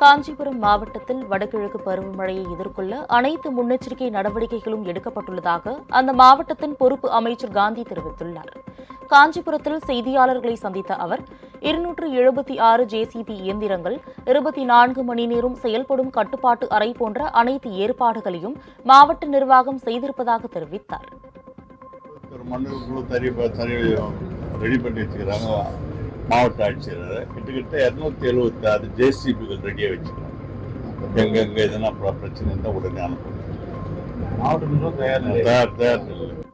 காஞ்சிபுரம் மாவட்டத்தில் வடகிழக்கு பருவமழையை எதிர்கொள்ள அனைத்து முன்னெச்சரிக்கை நடவடிக்கைகளும் எடுக்கப்பட்டுள்ளதாக அந்த மாவட்டத்தின் பொறுப்பு அமைச்சர் காந்தி தெரிவித்துள்ளார் காஞ்சிபுரத்தில் செய்தியாளர்களை சந்தித்த அவர் இருநூற்று எழுபத்தி ஆறு ஜேசிபி இயந்திரங்கள் இருபத்தி நான்கு மணி நேரம் செயல்படும் கட்டுப்பாட்டு அறை போன்ற அனைத்து ஏற்பாடுகளையும் மாவட்ட நிர்வாகம் செய்திருப்பதாக தெரிவித்தார் ஒரு மண்டல குழு தறி தறி ரெடி பண்ணி வச்சுக்கிறாங்க மாவட்ட ஆட்சியர் கிட்டத்தட்ட இரநூத்தி எழுபத்தி ஆறு ஜேசிபிகள் ரெடியாக வச்சுக்கிறாங்க எங்கெங்க எதனா பிர- பிரச்சனை இருந்தால் உடனே அனுப்பணும் மாவட்ட நிர்வாகம் தயார் நிலையில் தயார் தயார் நிலையில்